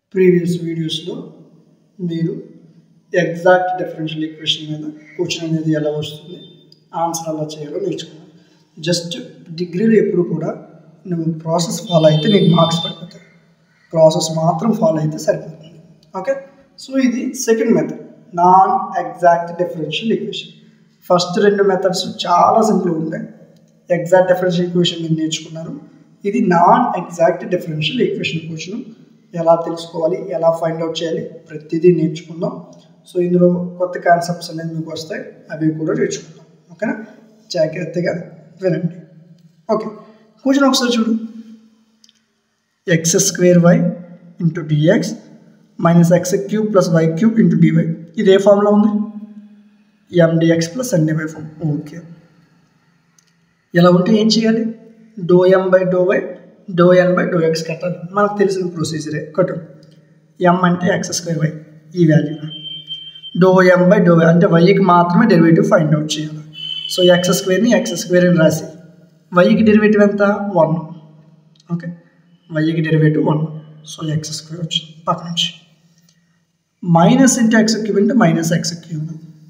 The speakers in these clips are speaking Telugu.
ప్రీవియస్ వీడియోస్లో మీరు ఎగ్జాక్ట్ డిఫరెన్షియల్ ఈక్వేషన్ మీద క్వశ్చన్ అనేది ఎలా వస్తుంది ఆన్సర్ ఎలా చేయాలో నేర్చుకున్నాను జస్ట్ డిగ్రీలో ఎప్పుడు కూడా నువ్వు ప్రాసెస్ ఫాలో అయితే నీకు మార్క్స్ పడిపోతాయి ప్రాసెస్ మాత్రం ఫాలో అయితే సరిపోతుంది ఓకే సో ఇది second method non exact differential equation first రెండు మెథడ్స్ చాలా సింపుల్గా ఉంటాయి ఎగ్జాక్ట్ డిఫరెన్షియల్ ఈక్వేషన్ మీరు నేర్చుకున్నారు ఇది non exact differential equation question ఎలా తెలుసుకోవాలి ఎలా ఫైండ్ అవుట్ చేయాలి ప్రతిదీ నేర్చుకుందాం సో ఇందులో కొత్త కాన్సెప్ట్స్ అనేది మీకు వస్తాయి అవి కూడా నేర్చుకుందాం ఓకేనా జాగ్రత్తగా వినండి ఓకే క్వశ్చన్ ఒకసారి చూడు x square y into dx minus x cube plus y cube into dy ఇది ఏ ఫామ్లో ఉంది M dx plus N dy form okay ఇలా ఉంటే ఏం చేయాలి doe M by doe y doe N by doe x కట్టాలి మనకు తెలిసిన ప్రొసీజరే కట్టు ఎం అంటే ఎక్స్ స్క్వేర్ వై ఈ value doe M by doe y అంటే వైకి మాత్రమే డెరివేటివ్ ఫైండ్ అవుట్ చేయాలి సో ఎక్స్ స్క్వేర్ని ఎక్స్ స్క్వేర్ అని రాసి వైకి డెరివేటివ్ ఎంత వన్ ఓకే వైకి derivative one so x square వచ్చింది పక్క నుంచి మైనస్ ఇంటూ ఎక్స్ క్యూబ్ అంటే minus x cube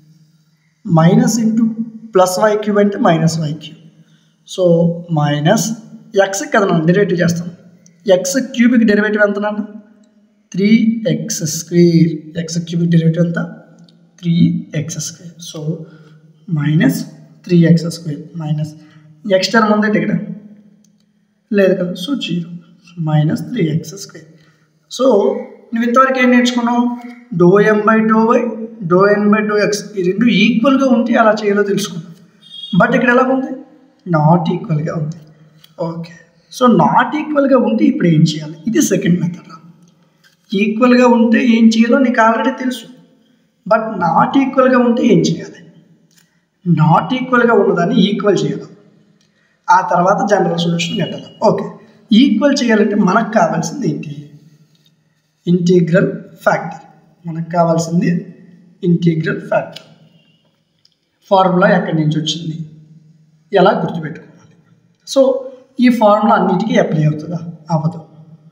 minus into plus y cube అంటే minus y cube so minus x కదా నన్ను డెరివేటివ్ చేస్తాను ఎక్స్ క్యూబిక్ డెరివేటివ్ ఎంత నాన్న three x square x cubic derivative ఎంత three x square so minus three x square minus x term ఉంది ఇక్కడ లేదు కదా so zero minus three x square so నువ్వు ఇంతవరకు ఏం నేర్చుకున్నావు doe M by doe y doe N by doe x ఈ రెండు ఈక్వల్గా ఉంటే అలా చేయాలో తెలుసుకున్నాం బట్ ఇక్కడ ఎలా ఉంది నాట్ ఈక్వల్గా ఉంది ఓకే సో నాట్ ఈక్వల్గా ఉంటే ఇప్పుడు ఏం చేయాలి ఇది సెకండ్ మెథడ్ ఈక్వల్గా ఉంటే ఏం చేయాలో నీకు ఆల్రెడీ తెలుసు బట్ నాట్ ఈక్వల్గా ఉంటే ఏం చేయాలి నాట్ ఈక్వల్గా ఉన్నదాన్ని ఈక్వల్ చేయాలి ఆ తర్వాత జనరల్ సొల్యూషన్ పెట్టాలి ఓకే ఈక్వల్ చేయాలంటే మనకు కావాల్సింది ఏంటి ఇంటిగ్రల్ ఫ్యాక్టర్ మనకు కావాల్సింది ఇంటిగ్రల్ ఫ్యాక్టర్ ఫార్ములా ఎక్కడి నుంచి వచ్చింది ఎలా గుర్తుపెట్టుకోవాలి సో ఈ ఫార్ములా అన్నిటికీ అప్లై అవుతుందా అవ్వదు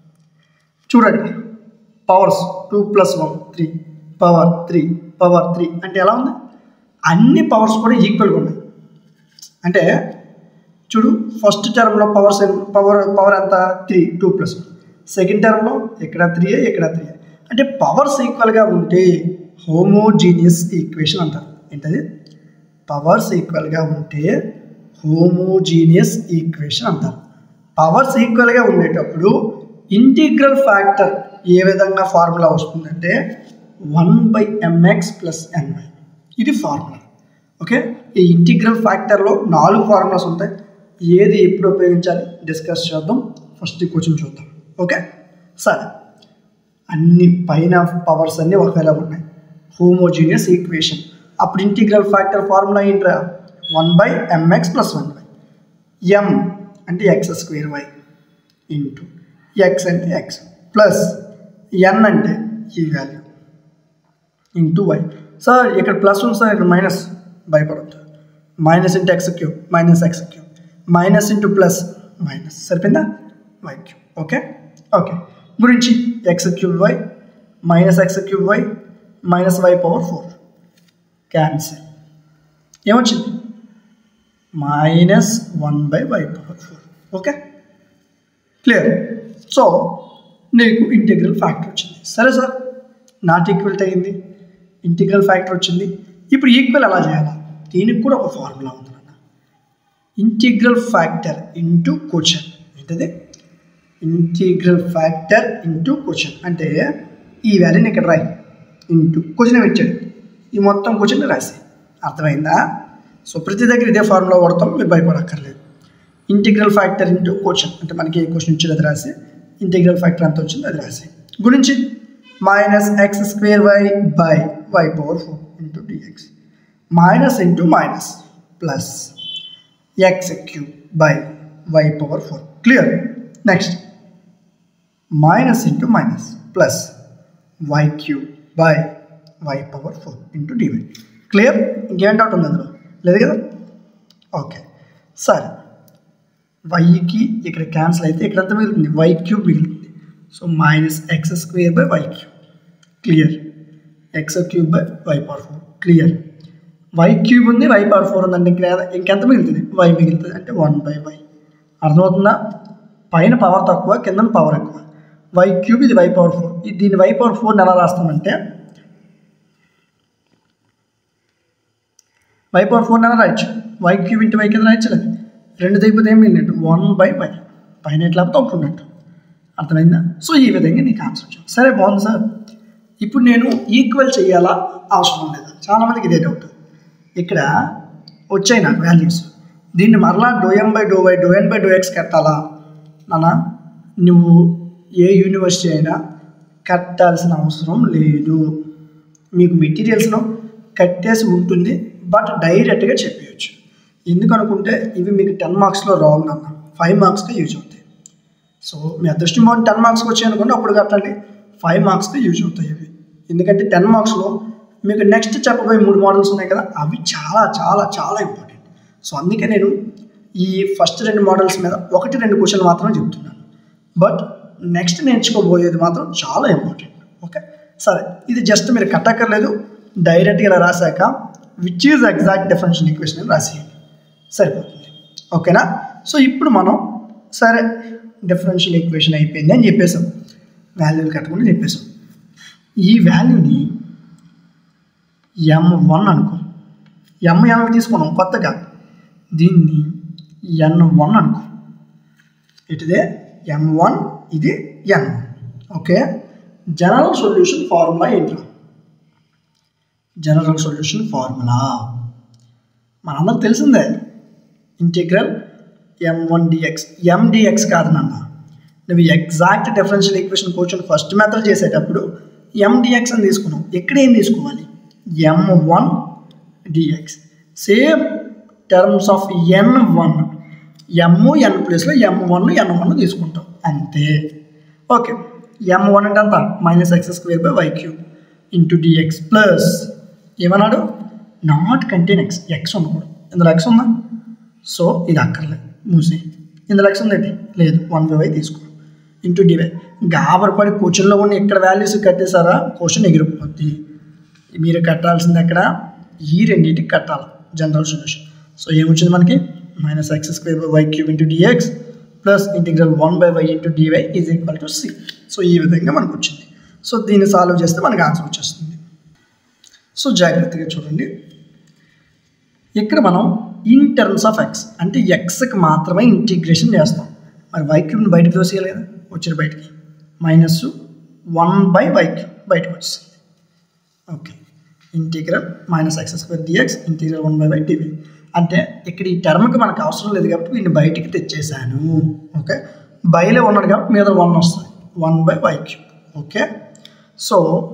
చూడండి powers two plus one three power three power three అంటే ఎలా ఉంది అన్ని పవర్స్ కూడా ఈక్వల్గా ఉన్నాయి అంటే చూడు ఫస్ట్ టర్మ్లో పవర్స్ పవర్ పవర్ ఎంత త్రీ టూ ప్లస్ సెకండ్ టర్మ్లో ఇక్కడ త్రీ ఇక్కడ త్రీ అంటే పవర్స్ ఈక్వల్గా ఉంటే హోమోజీనియస్ ఈక్వేషన్ అంటారు ఏంటది పవర్స్ ఈక్వల్గా ఉంటే హోమోజీనియస్ ఈక్వేషన్ అంటారు పవర్స్ ఈక్వల్గా ఉండేటప్పుడు ఇంటిగ్రల్ ఫ్యాక్టర్ ఏ విధంగా ఫార్ములా వస్తుందంటే one by M x plus N y ఇది ఫార్ములా ఓకే ఈ ఇంటిగ్రల్ ఫ్యాక్టర్లో నాలుగు ఫార్ములాస్ ఉంటాయి ఏది ఎప్పుడు ఉపయోగించాలి డిస్కస్ చేద్దాం ఫస్ట్ క్వశ్చన్ చూద్దాం ఓకే సరే అన్ని పైన పవర్స్ అన్నీ ఒకేలా ఉన్నాయి హోమోజీనియస్ ఈక్వేషన్ అప్పుడు ఇంటిగ్రల్ ఫ్యాక్టర్ ఫార్ములా ఏంట్రా one by M x plus one by M అంటే x square y into x అంటే ఎక్స్ ప్లస్ ఎన్ అంటే ఈ వాల్యూ ఇంటూ వై సార్ ఇక్కడ ప్లస్ ఉంది సార్ ఇక్కడ మైనస్ భయపడద్దు minus into x cube minus x cube minus into plus minus సరిపోయిందా వై క్యూబ్ ఓకే ఓకే గురించి x cube y minus x cube y minus y power four cancel ఏమొచ్చింది minus one by y power four okay clear so నీకు ఇంటిగ్రల్ ఫ్యాక్టర్ వచ్చింది సరే సార్ నాట్ ఈక్వల్టీ అయింది ఇంటిగ్రల్ ఫ్యాక్టర్ వచ్చింది ఇప్పుడు ఈక్వల్ ఎలా చేయాలి దీనికి కూడా ఒక ఫార్ములా ఉంది అన్న ఇంటిగ్రల్ ఫ్యాక్టర్ ఇంటూ క్వశ్చన్ ఏంటది ఇంటిగ్రల్ ఫ్యాక్టర్ ఇంటూ క్వశ్చన్ అంటే ఈ వాల్యూని ఇక్కడ రాయి ఇంటూ క్వశ్చన్ ఇచ్చాడు ఈ మొత్తం క్వశ్చన్ రాసి అర్థమైందా సో ప్రతి దగ్గర ఇదే ఫార్ములా వాడతాం మీరు భయపడక్కర్లేదు ఇంటిగ్రల్ ఫ్యాక్టర్ ఇంటూ క్వశ్చన్ అంటే మనకి ఏ క్వశ్చన్ ఇచ్చింది అది రాసి ఇంటిగ్రల్ ఫ్యాక్టర్ ఎంత వచ్చింది అది రాసి గురించి minus x square y by y power four into dx minus into minus plus x cube by y power four clear next minus into minus plus y cube by y power four into dy clear ఇంకేం డౌట్ ఉంది అందులో లేదు కదా ఓకే సరే వైకి ఇక్కడ క్యాన్సిల్ అయితే ఇక్కడ ఎంత మిగులుతుంది వై క్యూబ్ మిగులుతుంది so minus x square by y cube clear x cube by y power four clear y cube ఉంది వై పవర్ ఫోర్ ఉందండి ఇంకా ఇంకెంత మిగులుతుంది వై మిగులుతుంది అంటే వన్ బై వై అర్థమవుతుందా పైన పవర్ తక్కువ కింద పవర్ ఎక్కువ వై క్యూబ్ ఇది వై పవర్ ఫోర్ దీన్ని వై పవర్ ఫోర్ని ఎలా రాస్తామంటే వై పవర్ ఫోర్ ఎలా రాయొచ్చు వై క్యూబ్ ఇంటూ వై కింద రాయొచ్చు లేదు రెండు దిగిపోతే ఏం మిగిలినట్టు వన్ బై వై పైన ఎట్లా ఒకటి ఉన్నట్టు అర్థమైందా సో ఈ విధంగా నీకు ఆన్సర్ వచ్చింది సరే బాగుంది సార్ ఇప్పుడు నేను ఈక్వల్ చేయాలా అవసరం లేదు చాలామందికి ఇదే డౌట్ ఇక్కడ వచ్చాయి నాకు వాల్యూస్ దీన్ని మరలా doe M by doe y doe N by doe x కట్టాలా నాన్న నువ్వు ఏ యూనివర్సిటీ అయినా కట్టాల్సిన అవసరం లేదు మీకు మెటీరియల్స్లో కట్టేసి ఉంటుంది బట్ డైరెక్ట్గా చెప్పేయచ్చు ఎందుకు అనుకుంటే ఇవి మీకు టెన్ మార్క్స్లో రాంగ్ నాన్న ఫైవ్ మార్క్స్గా యూజ్ అవుతాయి సో మీ అదృష్టం బాగుంది టెన్ మార్క్స్కి వచ్చాయి అనుకోండి అప్పుడు కట్టండి ఫైవ్ మార్క్స్కి యూజ్ అవుతాయి ఇవి ఎందుకంటే టెన్ మార్క్స్లో మీకు నెక్స్ట్ చెప్పబోయే మూడు మోడల్స్ ఉన్నాయి కదా అవి చాలా చాలా చాలా ఇంపార్టెంట్ సో అందుకే నేను ఈ ఫస్ట్ రెండు మోడల్స్ మీద ఒకటి రెండు క్వశ్చన్లు మాత్రమే చెప్తున్నాను బట్ నెక్స్ట్ నేర్చుకోబోయేది మాత్రం చాలా ఇంపార్టెంట్ ఓకే సరే ఇది జస్ట్ మీరు కట్టక్కర్లేదు డైరెక్ట్గా ఇలా రాశాక which is exact differential equation అని రాసేయండి సరిపోతుంది ఓకేనా సో ఇప్పుడు మనం సరే డిఫరెన్షియల్ ఈక్వేషన్ అయిపోయింది అని చెప్పేసాం వాల్యూలు కట్టకుండా చెప్పేసాం ఈ వాల్యూని ఎం వన్ అనుకో ఎం ఎం తీసుకున్నాం కొత్తగా దీన్ని ఎన్ వన్ అనుకో ఇటుదే ఎం వన్ ఇది N one okay general solution formula ఏంట్రా జనరల్ సొల్యూషన్ ఫార్ములా మనందరికి తెలిసిందే integral M one dx M dx కాదు నాన్న నువ్వు exact differential equation question first method చేసేటప్పుడు ఎం డిఎక్స్ అని తీసుకున్నావు ఎక్కడ ఏం తీసుకోవాలి M one dx same terms of N one M N ప్లేస్లో ఎం వన్ ఎన్ వన్ తీసుకుంటాం అంతే ఓకే ఎం వన్ అంటే అంత minus x square by y cube into dx plus ఏమన్నాడు నాట్ కంటైన్ ఎక్స్ ఎక్స్ ఉండకూడదు ఇందులో ఎక్స్ ఉందా సో ఇది అక్కర్లేదు మూసి ఇందులో ఎక్స్ ఉందండి లేదు వన్ బై వై తీసుకో ఇంటూ డివై గాబరపడి క్వశ్చన్లో ఉన్న ఇక్కడ వాల్యూస్ కట్టేసారా క్వశ్చన్ ఎగిరిపోద్ది మీరు కట్టాల్సింది ఎక్కడ ఈ రెండింటికి కట్టాలి జనరల్ సొల్యూషన్ సో ఏమొచ్చింది మనకి minus x square by y cube into dx plus integral one by y into dy is equal to c so ఈ విధంగా మనకు వచ్చింది సో దీన్ని సాల్వ్ చేస్తే మనకి ఆన్సర్ వచ్చేస్తుంది సో జాగ్రత్తగా చూడండి ఇక్కడ మనం ఇన్ టర్మ్స్ ఆఫ్ ఎక్స్ అంటే ఎక్స్కి మాత్రమే ఇంటిగ్రేషన్ చేస్తాం మరి వై క్యూబ్ని బయటకు తోసేయాలి కదా వచ్చిన బయటికి minus one by y cube బయటకు వచ్చింది okay integral minus x square dx integral one by y dy అంటే ఇక్కడ ఈ టర్మ్కి మనకు అవసరం లేదు కాబట్టి వీడిని బయటికి తెచ్చేసాను ఓకే బైలో ఉన్నాడు కాబట్టి మీద వన్ వస్తుంది one by y cube okay so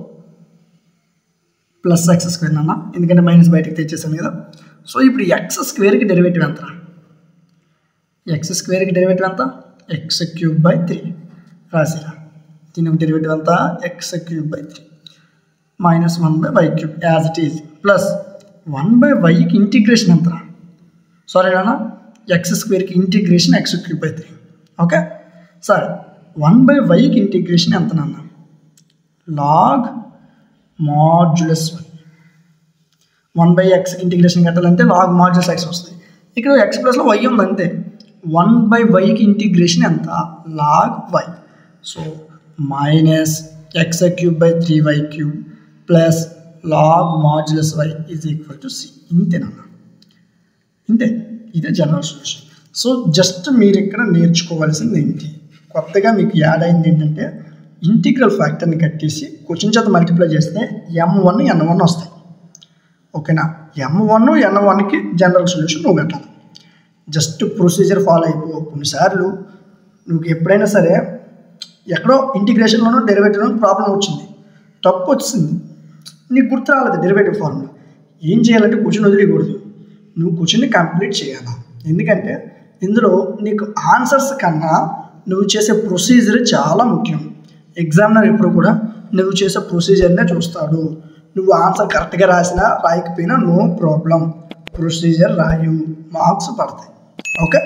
plus x square అన్న ఎందుకంటే మైనస్ బయటకు తెచ్చేసాను కదా సో ఇప్పుడు ఎక్స్ స్క్వేర్కి డెరివేటివ్ ఎంత ఎక్స్ స్క్వేర్కి డెరివేటివ్ ఎంత ఎక్స్ క్యూబ్ బై త్రీ రాసిరా దీనికి డెరివేటివ్ ఎంత x cube by three minus one by y cube as it is plus one by వైకి ఇంటిగ్రేషన్ ఎంత సారీ నాన్న ఎక్స్ స్క్వేర్కి integration x cube by three okay సరే వన్ బై వైకి ఇంటిగ్రేషన్ ఎంత నాన్న log modulus y one by x integration కట్టాలంటే లాగ్ మాడ్యులస్ ఎక్స్ వస్తుంది ఇక్కడ ఎక్స్ ప్లస్లో వై ఉంది అంతే వన్ బై వైకి ఇంటిగ్రేషన్ ఎంత log y so minus x cube by three y cube plus log modulus y is equal to c ఇంతేనన్నా ఇంతే ఇదే జనరల్ సొల్యూషన్ సో జస్ట్ మీరు ఇక్కడ నేర్చుకోవాల్సింది ఏంటి కొత్తగా మీకు యాడ్ అయింది ఏంటంటే ఇంటిగ్రల్ ఫ్యాక్టర్ని కట్టేసి క్వశ్చన్ చేత మల్టిప్లై చేస్తే ఎం వన్ ఎన్ వన్ వస్తాయి ఓకేనా ఎం వన్ ఎన్ వన్కి జనరల్ సొల్యూషన్ నువ్వు కట్టాలి జస్ట్ ప్రొసీజర్ ఫాలో అయిపో కొన్నిసార్లు నువ్వు ఎప్పుడైనా సరే ఎక్కడో ఇంటిగ్రేషన్లోనూ డెరివేటివ్లోనూ ప్రాబ్లం వచ్చింది తప్పు వచ్చింది నీకు గుర్తు రాలేదు డెరివేటివ్ ఫార్ములా ఏం చేయాలంటే క్వశ్చన్ వదిలేయకూడదు నువ్వు క్వశ్చన్ని కంప్లీట్ చేయాలి ఎందుకంటే ఇందులో నీకు ఆన్సర్స్ కన్నా నువ్వు చేసే ప్రొసీజర్ చాలా ముఖ్యం ఎగ్జామినర్ ఎప్పుడు కూడా నువ్వు చేసే ప్రొసీజర్నే చూస్తాడు నువ్వు ఆన్సర్ కరెక్ట్గా రాసినా రాయకపోయినా నో ప్రాబ్లం ప్రొసీజర్ రాయు మార్క్స్ పడతాయి ఓకే